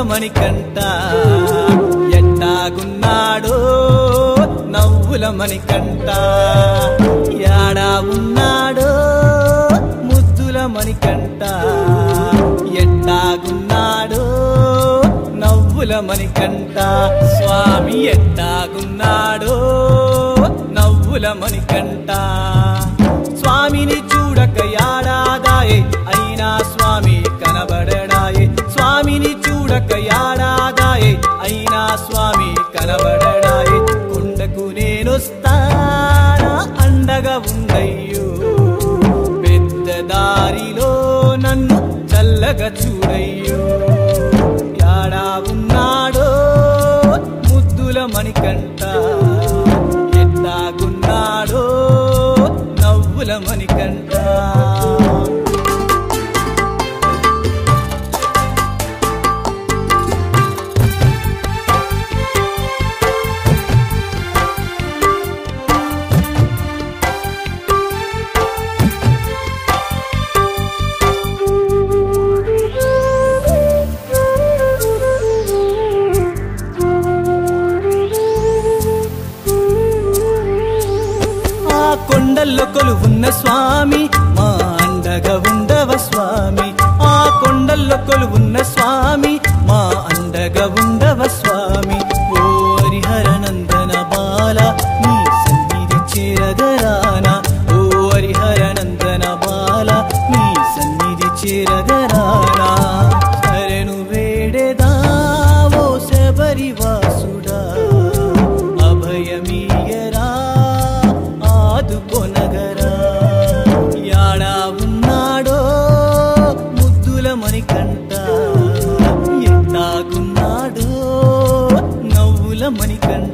మణికంట ఎట్టాగున్నాడో నవ్వుల మణికంట యాడా ఉన్నాడో ముద్దుల మణికంట ఎట్టాగున్నాడో నవ్వుల మణికంట స్వామి ఎట్టాగున్నాడో నవ్వుల మణికంట స్వామిని చూడక యాడాదాయే అయినా స్వామి కనబడడాయే స్వామిని చూడక యాడాదాయే అయినా స్వామి కనబడడాయే కొండకు నేనొస్తానా అండగా ఉండయ్యో పెద్ద దారిలో నన్ను చల్లగా చూడయ్యో యాడా ఉన్నాడో ముద్దుల మణికంట ఎట్టాగున్నాడో నవ్వుల మణికంట ఆ కొండల్లో కొలువున్న స్వామి మా అండగా ఉండవ స్వామి ఆ కొండల్లో కొలువున్న స్వామి మా అండగా ఉండవ స్వామి ఓ హరిహరనందన బాల నీ సన్నిధి చేరగరానా ఓ హరిహరనందన బాల నీ సన్నిధి చేరగరానా శరణు వేడెదా ఓ శబరివాసుడా అభయమీయరా ఆదుకొనగరా యాడా ఉన్నాడో ముద్దుల మణికంట ఎట్టాగున్నాడో నవ్వుల మణికంట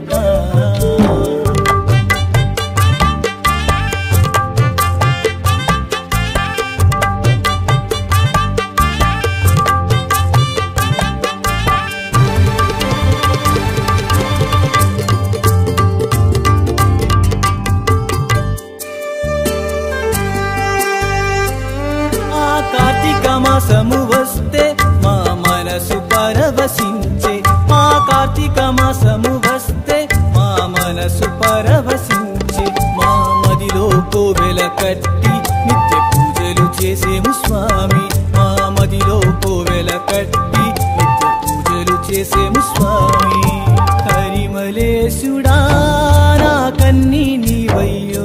ఆ కార్తీక మాసము వస్తే మా మనసు పరవశించే ఆ కార్తీక మాసము వస్తే మా మనసు పరవశించే మా మదిలో కోవెల కట్టి నిత్య పూజలు చేసేము స్వామి మా మదిలో కోవెల కట్టి నిత్య పూజలు చేసేము స్వామి హరిమలేశుడా నా కన్నీ నీవయ్యో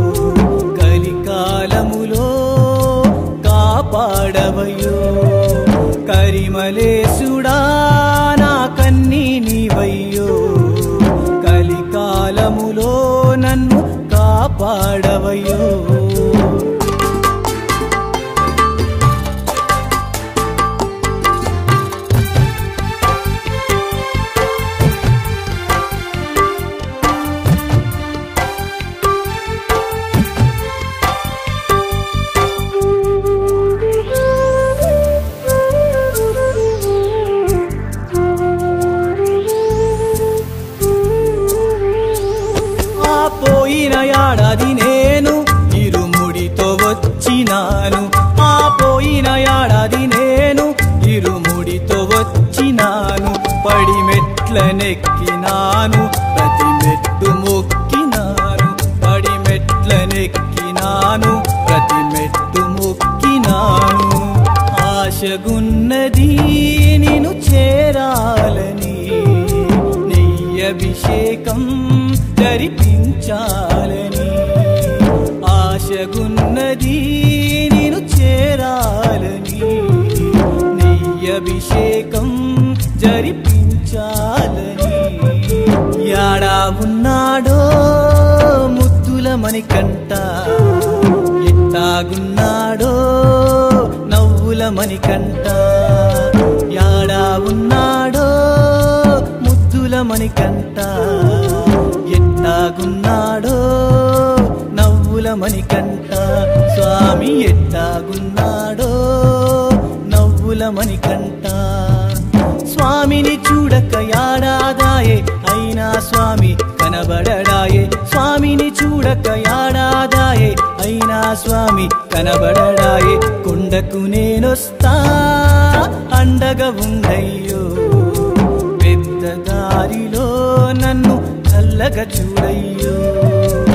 కలికాలములో కాపాడవయో కరిమలేశుడా నా కన్నీ నీవయ్యో కలికాలములో నన్ను కాపాడవయో ఆ పోయిన ఏడాది నేను ఇరుముడితో వచ్చినాను ఆ పోయిన ఏడాది నేను ఇరుముడితో వచ్చినాను పడి మెట్లనెక్కినాను ప్రతి మెట్టు మొక్కినాను పడి మెట్లనెక్కినాను ప్రతి మెట్టు మొక్కినాను ఆశగున్నది నిన్ను చేరాలని నెయ్యభిషేకం జరిపించాలని ఆశగున్నది నేను చేరాలని నెయ్యభిషేకం జరిపించాలని యాడా ఉన్నాడో ముద్దుల మణికంట ఎట్టాగున్నాడో నవ్వుల మణికంట యాడా ఉన్నాడో ముద్దుల మణికంట ఎట్టాగున్నాడో నవ్వుల మణికంట స్వామి ఎట్టాగున్నాడో నవ్వుల మణికంట స్వామిని చూడక యాడాదాయే అయినా స్వామి కనబడడాయే స్వామిని చూడక యాడాదాయే అయినా స్వామి కనబడడాయే కొండకు నేనొస్తా అండగా ఉండయ్యో పెద్ద దారిలో నన్ను చల్లగా చూడయ్యో